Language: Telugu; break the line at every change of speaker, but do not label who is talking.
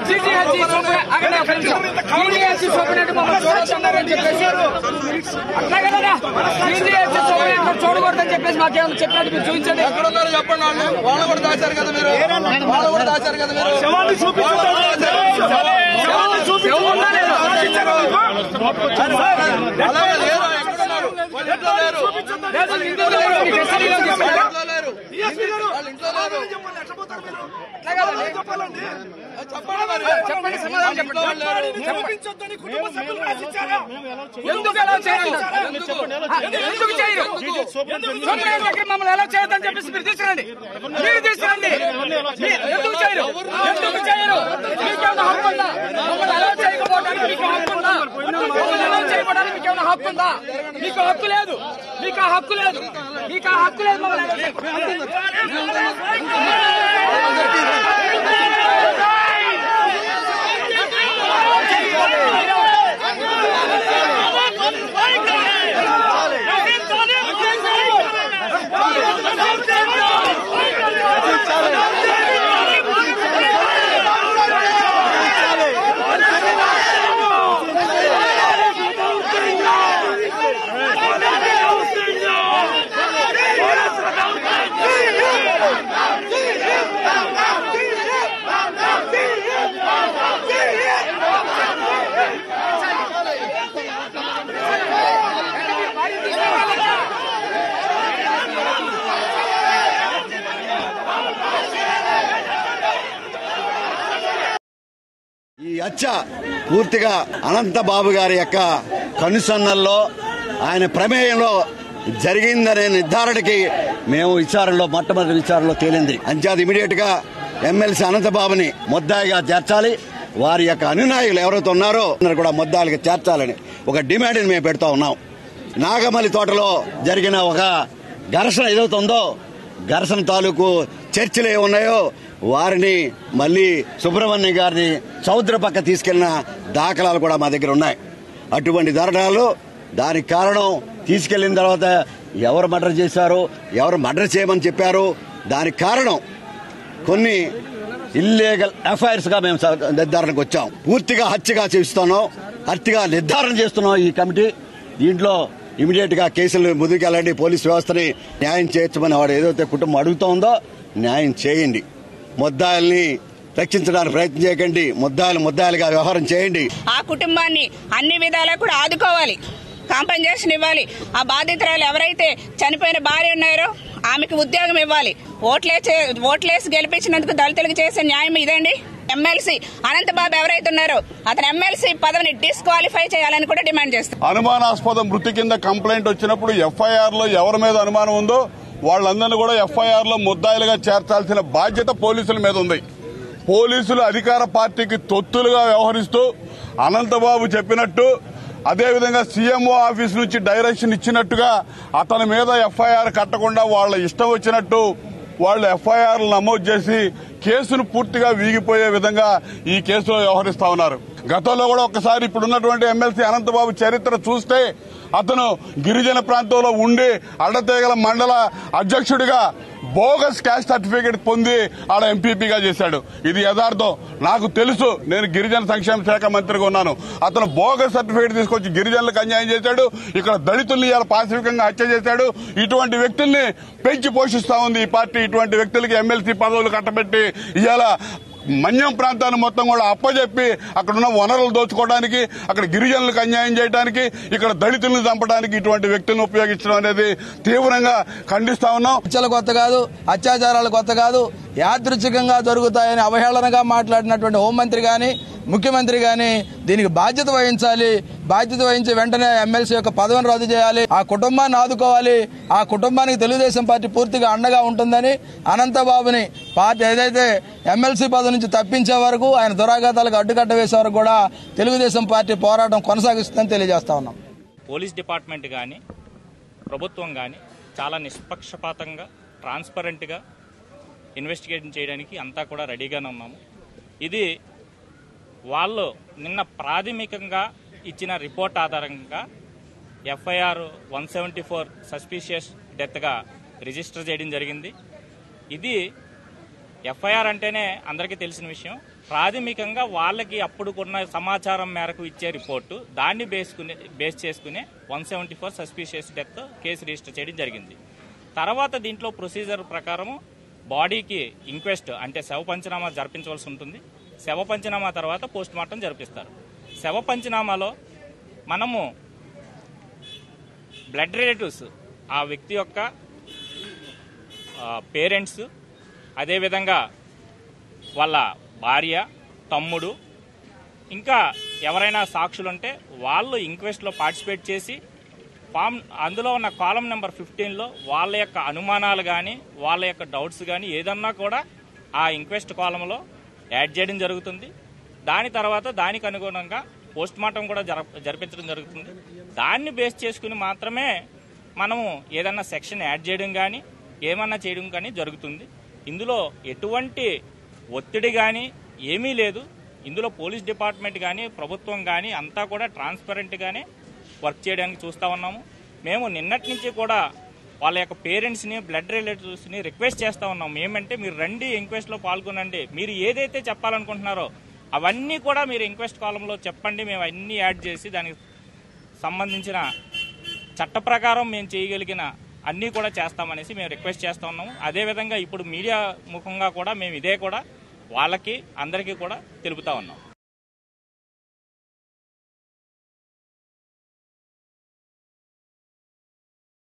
జీజీహెచ్ సూపర్ అక్కడ ఒక నిమిషం. జీజీహెచ్ సూపరింటెండెంట్ మమ్మల్ని చూడొద్దన్నారని చెప్పేసి అట్లా కదా జీజీహెచ్ సూపరింటెండెంట్ చూడకూడదని చెప్పేసి మాకేమైనా చెప్పినట్టు మీరు చూపించండి
ఎక్కడున్నారో చెప్పండి వాళ్ళు వాళ్ళు కూడా దాచారు కదా మీరు వాళ్ళు కూడా దాచారు కదా మీరు
ఎవరున్నా లేదా?
అలాగే లేరు ఎక్కడున్నారు వాళ్ళు ఇంట్లో లేరు
లేదు, ఇందులో లేరు. మీ కస్టడీలో చెప్పారు.
ఇంట్లో లేరు వాళ్ళు ఇంట్లో లేరు
అట్లా కదండి.
చెప్పండి మరి
చెప్పండి సమాధానం
ఇంట్లో
చెప్పండి
వాళ్ళు లేరు
ఎందుకు ఎలా చేయాలి ఎందుకు చేయరు సూపరింటెండెంట్ దగ్గర మమ్మల్ని ఎలా చేయొద్దని చెప్పేసి మీరు తీసుకురండి మీరు తీసుకురండి మీ- ఎందుకు చేయరు ఎందుకు చేయరు మీకేమైనా హక్కు ఉందా మమ్మల్ని ఎలా చేయకపోవడానికి మీకు హక్కు ఉందా మమ్మల్ని ఎలా చేయకపోవడానికి మీకు ఏమైనా హక్కు ఉందా మీకు హక్కు లేదు మీకు ఆ హక్కు లేదు మీకు ఆ హక్కు లేదు మమ్మల్ని ఎలా చేయకపోవడానికి.
ఈ హత్య పూర్తిగా అనంతబాబు గారి యొక్క కనుసన్నల్లో ఆయన ప్రమేయంలో జరిగిందనే నిర్ధారణకి మేము విచారణలో మొట్టమొదటి విచారణలో తేలింది అంచేది ఇమీడియట్ గా ఎమ్మెల్సీ అనంతబాబుని ముద్దాయిగా చేర్చాలి వారి యొక్క అనునాయులు ఎవరైతే ఉన్నారో అందరూ కూడా ముద్దాయిలుగా చేర్చాలని ఒక డిమాండ్ని మేము పెడతా ఉన్నాం నాగమల్లి తోటలో జరిగిన ఒక ఘర్షణ ఏదవుతుందో ఘర్షణ తాలూకు చర్చలు ఏ ఉన్నాయో వారిని మళ్ళీ సుబ్రహ్మణ్యం గారిని సముద్ర పక్క తీసుకెళ్లిన దాఖలాలు కూడా మా దగ్గర ఉన్నాయి అటువంటి ధరణాలు దానికి కారణం తీసుకెళ్లిన తర్వాత ఎవరు మర్డర్ చేశారు ఎవరు మర్డర్ చేయమని చెప్పారు దానికి కారణం కొన్ని ఇల్లీగల్ ఎఫ్ఐఆర్స్ గా మేము స- నిర్ధారణకు వచ్చాం పూర్తిగా హత్యగా చేస్తున్నాం హత్యగా నిర్ధారణ చేస్తున్నాం ఈ కమిటీ దీంట్లో ఇమీడియట్ గా కేసులు ముందుకెళ్ళండి పోలీస్ వ్యవస్థని న్యాయం చేయొచ్చమని వాడు ఏదైతే కుటుంబం అడుగుతోందో న్యాయం చేయండి ముద్దాయిల్ని రక్షించడానికి ప్రయత్నం చేయకండి ముద్దాయిలు ముద్దాయిలుగా వ్యవహారం చేయండి
ఆ కుటుంబాన్ని అన్ని విధాలా కూడా ఆదుకోవాలి కాంపెన్సేషన్ ఇవ్వాలి ఆ బాధితురాలు ఎవరైతే చనిపోయిన భార్య ఉన్నారో ఆమెకు ఉద్యోగం ఇవ్వాలి ఓట్లేసి ఓట్లేసి గెలిపించినందుకు దళితులకు చేసే న్యాయం ఇదండి ఎమ్మెల్సీ అనంతబాబు ఎవరైతే ఉన్నారో అతను ఎమ్మెల్సీ పదవిని డిస్క్వాలిఫై చేయాలని కూడా డిమాండ్ చేస్తారు
అనుమానాస్పద మృతి కింద కంప్లైంట్ వచ్చినప్పుడు ఎఫ్ఐఆర్ లో ఎవరి మీద అనుమానం ఉందో వాళ్ళందరినీ కూడా ఎఫ్ఐఆర్ లో ముద్దాయిలుగా చేర్చాల్సిన బాధ్యత పోలీసుల మీద ఉంది పోలీసులు అధికార పార్టీకి తొత్తులుగా వ్యవహరిస్తూ అనంతబాబు చెప్పినట్టు అదేవిధంగా సీఎంఓ ఆఫీస్ నుంచి డైరెక్షన్ ఇచ్చినట్టుగా అతని మీద ఎఫ్ఐఆర్ కట్టకుండా వాళ్ళ ఇష్టం వచ్చినట్టు వాళ్ళు ఎఫ్ఐఆర్ నమోదు చేసి కేసును పూర్తిగా వీగిపోయే విధంగా ఈ కేసులో వ్యవహరిస్తా ఉన్నారు గతంలో కూడా ఒకసారి ఇప్పుడున్నటువంటి ఎమ్మెల్సీ అనంతబాబు చరిత్ర చూస్తే అతను గిరిజన ప్రాంతంలో ఉండి అడ్డతీగల మండల అధ్యక్షుడిగా బోగస్ క్యాస్ట్ సర్టిఫికేట్ పొంది ఆడ ఎంపీపీగా చేశాడు ఇది యథార్థం నాకు తెలుసు నేను గిరిజన సంక్షేమ శాఖ మంత్రిగా ఉన్నాను అతను బోగస్ సర్టిఫికేట్ తీసుకొచ్చి గిరిజనులకు అన్యాయం చేశాడు ఇక్కడ దళితుల్ని ఇవాళ పాశవికంగా హత్య చేశాడు ఇటువంటి వ్యక్తుల్ని పెంచి పోషిస్తా ఉంది ఈ పార్టీ ఇటువంటి వ్యక్తులకి ఎమ్మెల్సీ పదవులు కట్టబెట్టి ఇవాళ మన్యం ప్రాంతాన్ని మొత్తం కూడా అప్పజెప్పి అక్కడ ఉన్న వనరులు దోచుకోవడానికి అక్కడ గిరిజనులకు అన్యాయం చేయడానికి ఇక్కడ దళితులను చంపడానికి ఇటువంటి వ్యక్తులను ఉపయోగించడం అనేది తీవ్రంగా ఖండిస్తా ఉన్నాం
హత్యలు కొత్త కాదు అత్యాచారాలు కొత్త కాదు యాదృచ్ఛికంగా జరుగుతాయని అవహేళనగా మాట్లాడినటువంటి హోంమంత్రి గాని ముఖ్యమంత్రి గాని దీనికి బాధ్యత వహించాలి బాధ్యత వహించి వెంటనే ఎమ్మెల్సీ యొక్క పదవిని రద్దు చేయాలి ఆ కుటుంబాన్ని ఆదుకోవాలి ఆ కుటుంబానికి తెలుగుదేశం పార్టీ పూర్తిగా అండగా ఉంటుందని అనంతబాబుని పార్టీ ఏదైతే ఎమ్మెల్సీ పదవి నుంచి తప్పించే వరకు ఆయన దురాఘాతాలకు అడ్డుకట్ట వేసే వరకు కూడా తెలుగుదేశం పార్టీ పోరాటం కొనసాగిస్తుందని తెలియజేస్తా ఉన్నాం
పోలీస్ డిపార్ట్మెంట్ కానీ ప్రభుత్వం కానీ చాలా నిష్పక్షపాతంగా ట్రాన్స్పరెంట్గా ఇన్వెస్టిగేషన్ చేయడానికి అంతా కూడా రెడీగానే ఉన్నాము ఇది వాళ్ళు నిన్న ప్రాథమికంగా ఇచ్చిన రిపోర్ట్ ఆధారంగా FIR one seventy four suspicious డెత్గా రిజిస్టర్ చేయడం జరిగింది ఇది ఎఫ్ఐఆర్ అంటేనే అందరికీ తెలిసిన విషయం ప్రాథమికంగా వాళ్ళకి అప్పుడుకున్న సమాచారం మేరకు ఇచ్చే రిపోర్టు దాన్ని బేసుకునే బేస్ చేసుకునే one seventy four suspicious death case register చేయడం జరిగింది తర్వాత దీంట్లో ప్రొసీజర్ ప్రకారము బాడీకి ఇంక్వెస్ట్ అంటే శవ పంచనామా జరిపించవలసి ఉంటుంది శవ పంచనామా తర్వాత పోస్ట్ మార్టం జరిపిస్తారు శవ పంచనామాలో మనము బ్లడ్ రిలేటివ్స్ ఆ వ్యక్తి యొక్క పేరెంట్స్ అదేవిధంగా వాళ్ళ భార్య తమ్ముడు ఇంకా ఎవరైనా సాక్షులుంటే వాళ్ళు ఇంక్వెస్ట్లో పార్టిసిపేట్ చేసి ఫామ్ అందులో ఉన్న కాలం నెంబర్ ఫిఫ్టీన్లో వాళ్ళ యొక్క అనుమానాలు కానీ వాళ్ళ యొక్క డౌట్స్ కానీ ఏదన్నా కూడా ఆ ఇంక్వెస్ట్ కాలంలో యాడ్ చేయడం జరుగుతుంది దాని తర్వాత దానికి అనుగుణంగా పోస్ట్ మార్టం కూడా జర జరిపించడం జరుగుతుంది దాన్ని బేస్ చేసుకుని మాత్రమే మనము ఏదన్నా సెక్షన్ యాడ్ చేయడం కానీ ఏమన్నా చేయడం కానీ జరుగుతుంది ఇందులో ఎటువంటి ఒత్తిడి కానీ ఏమీ లేదు ఇందులో పోలీస్ డిపార్ట్మెంట్ కానీ ప్రభుత్వం కానీ అంతా కూడా ట్రాన్స్పరెంట్గానే వర్క్ చేయడానికి చూస్తూ ఉన్నాము మేము నిన్నటి నుంచి కూడా వాళ్ళ యొక్క పేరెంట్స్ని బ్లడ్ రిలేటివ్స్ని రిక్వెస్ట్ చేస్తూ ఉన్నాం ఏమంటే మీరు రండి ఎంక్వెస్ట్లో పాల్గొనండి మీరు ఏదైతే చెప్పాలనుకుంటున్నారో అవన్నీ కూడా మీరు ఎంక్వెస్ట్ కాలంలో చెప్పండి మేము అన్నీ యాడ్ చేసి దానికి సంబంధించిన చట్ట ప్రకారం మేము చేయగలిగిన అన్నీ కూడా చేస్తామనేసి మేము రిక్వెస్ట్ చేస్తా ఉన్నాము అదేవిధంగా ఇప్పుడు మీడియా ముఖంగా కూడా మేము ఇదే కూడా వాళ్ళకి అందరికీ కూడా తెలుపుతా ఉన్నాం